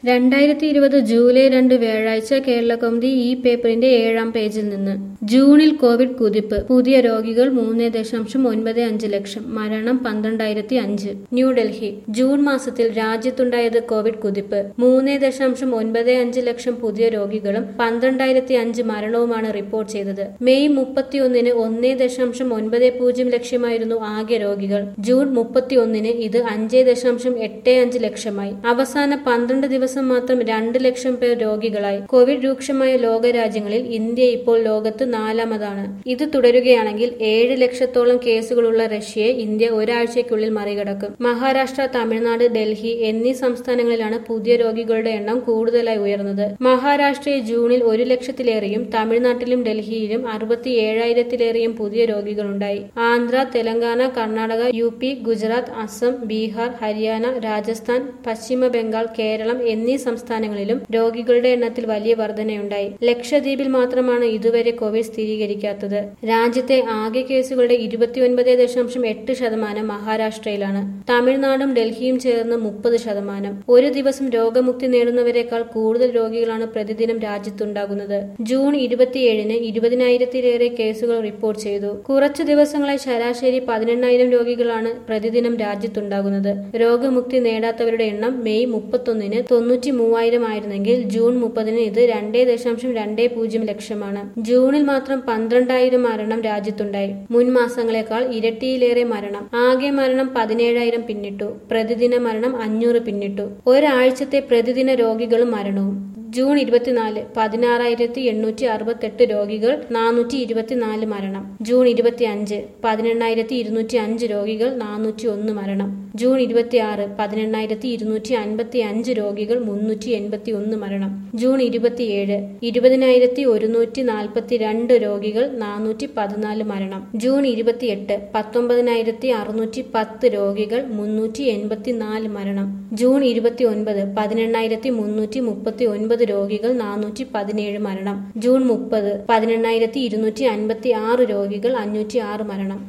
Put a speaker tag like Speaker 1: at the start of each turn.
Speaker 1: രണ്ടായിരത്തി ഇരുപത് ജൂലൈ രണ്ട് വ്യാഴാഴ്ച കേരളകൗമുദി ഈ പേപ്പറിന്റെ ഏഴാം പേജിൽ നിന്ന് ജൂണിൽ കോവിഡ് കുതിപ്പ് പുതിയ രോഗികൾ മൂന്ന് ദശാംശം ഒൻപത് അഞ്ച് ലക്ഷം മരണം പന്ത്രണ്ടായിരത്തി അഞ്ച് ന്യൂഡൽഹി ജൂൺ മാസത്തിൽ രാജ്യത്തുണ്ടായത് കോവിഡ് കുതിപ്പ് മൂന്ന് ദശാംശം ഒൻപത് അഞ്ച് ലക്ഷം പുതിയ രോഗികളും പന്ത്രണ്ടായിരത്തി അഞ്ച് മരണവുമാണ് റിപ്പോർട്ട് ചെയ്തത് മെയ് മുപ്പത്തിയൊന്നിന് ഒന്നേ ദശാംശം ഒൻപത് പൂജ്യം ലക്ഷമായിരുന്നു ആകെ രോഗികൾ ജൂൺ മുപ്പത്തിയൊന്നിന് ഇത് അഞ്ച് ദശാംശം എട്ട് അഞ്ച് ലക്ഷമായി അവസാന പന്ത്രണ്ട് ദിവസം മാത്രം രണ്ട് ലക്ഷം പേർ രോഗികളായി കോവിഡ് രൂക്ഷമായ ലോകരാജ്യങ്ങളിൽ ഇന്ത്യ ഇപ്പോൾ ലോകത്ത് നാലാമതാണ് ഇത് തുടരുകയാണെങ്കിൽ ഏഴ് ലക്ഷത്തോളം കേസുകളുള്ള റഷ്യയെ ഇന്ത്യ ഒരാഴ്ചയ്ക്കുള്ളിൽ മറികടക്കും മഹാരാഷ്ട്ര തമിഴ്നാട് ഡൽഹി എന്നീ സംസ്ഥാനങ്ങളിലാണ് പുതിയ രോഗികളുടെ എണ്ണം കൂടുതലായി ഉയർന്നത് മഹാരാഷ്ട്രയിൽ ജൂണിൽ ഒരു ലക്ഷത്തിലേറെയും തമിഴ്നാട്ടിലും ഡൽഹിയിലും അറുപത്തി ഏഴായിരത്തിലേറെയും പുതിയ രോഗികളുണ്ടായി ആന്ധ്ര തെലങ്കാന കർണാടക യു പി ഗുജറാത്ത് അസം ബീഹാർ ഹരിയാന രാജസ്ഥാൻ പശ്ചിമ ബംഗാൾ കേരളം എന്നീ സംസ്ഥാനങ്ങളിലും രോഗികളുടെ എണ്ണത്തിൽ വലിയ വർധനയുണ്ടായി ലക്ഷദ്വീപിൽ മാത്രമാണ് ഇതുവരെ കോവിഡ് സ്ഥിരീകരിക്കാത്തത് രാജ്യത്തെ ആകെ കേസുകളുടെ ഇരുപത്തിയൊൻപത് ദശാംശം എട്ട് ശതമാനം മഹാരാഷ്ട്രയിലാണ് തമിഴ്നാടും ഡൽഹിയും ചേർന്ന് മുപ്പത് ശതമാനം ഒരു ദിവസം രോഗമുക്തി നേടുന്നവരെക്കാൾ കൂടുതൽ രോഗികളാണ് പ്രതിദിനം രാജ്യത്തുണ്ടാകുന്നത് ജൂൺ ഇരുപത്തിയേഴിന് ഇരുപതിനായിരത്തിലേറെ കേസുകൾ റിപ്പോർട്ട് ചെയ്തു കുറച്ചു ദിവസങ്ങളായി ശരാശരി പതിനെണ്ണായിരം രോഗികളാണ് പ്രതിദിനം രാജ്യത്തുണ്ടാകുന്നത് രോഗമുക്തി നേടാത്തവരുടെ എണ്ണം മെയ് മുപ്പത്തൊന്നിന് തൊണ്ണൂറ്റി മൂവായിരം ആയിരുന്നെങ്കിൽ ജൂൺ മുപ്പതിന് ഇത് രണ്ടേ ദശാംശം രണ്ടേ പൂജ്യം ലക്ഷമാണ് ജൂണിൽ മാത്രം പന്ത്രണ്ടായിരം മരണം രാജ്യത്തുണ്ടായി മുൻ മാസങ്ങളെക്കാൾ ഇരട്ടിയിലേറെ മരണം ആകെ മരണം പതിനേഴായിരം പിന്നിട്ടു പ്രതിദിന മരണം അഞ്ഞൂറ് പിന്നിട്ടു ഒരാഴ്ചത്തെ പ്രതിദിന രോഗികളും മരണവും ജൂൺ ഇരുപത്തിനാല് പതിനാറായിരത്തി എണ്ണൂറ്റി അറുപത്തെട്ട് രോഗികൾ നാനൂറ്റി ഇരുപത്തിനാല് മരണം ജൂൺ ഇരുപത്തി അഞ്ച് പതിനെണ്ണായിരത്തി ഇരുന്നൂറ്റി അഞ്ച് രോഗികൾ നാനൂറ്റി ഒന്ന് മരണം ജൂൺ ഇരുപത്തിയാറ് പതിനെണ്ണായിരത്തി ഇരുന്നൂറ്റി അൻപത്തി അഞ്ച് രോഗികൾ മുന്നൂറ്റി എൺപത്തി ഒന്ന് മരണം ജൂൺ ഇരുപത്തിയേഴ് ഇരുപതിനായിരത്തി ഒരുന്നൂറ്റി നാൽപ്പത്തി രണ്ട് രോഗികൾ നാനൂറ്റി പതിനാല് മരണം ജൂൺ ഇരുപത്തിയെട്ട് പത്തൊമ്പതിനായിരത്തി അറുന്നൂറ്റി പത്ത് രോഗികൾ മുന്നൂറ്റി എൺപത്തിനാല് മരണം ജൂൺ ഇരുപത്തി ഒൻപത് പതിനെണ്ണായിരത്തി മുന്നൂറ്റി മുപ്പത്തി ഒൻപത് രോഗികൾ നാനൂറ്റി പതിനേഴ് മരണം ജൂൺ മുപ്പത് പതിനെണ്ണായിരത്തി ഇരുന്നൂറ്റി അൻപത്തി ആറ് രോഗികൾ അഞ്ഞൂറ്റി ആറ് മരണം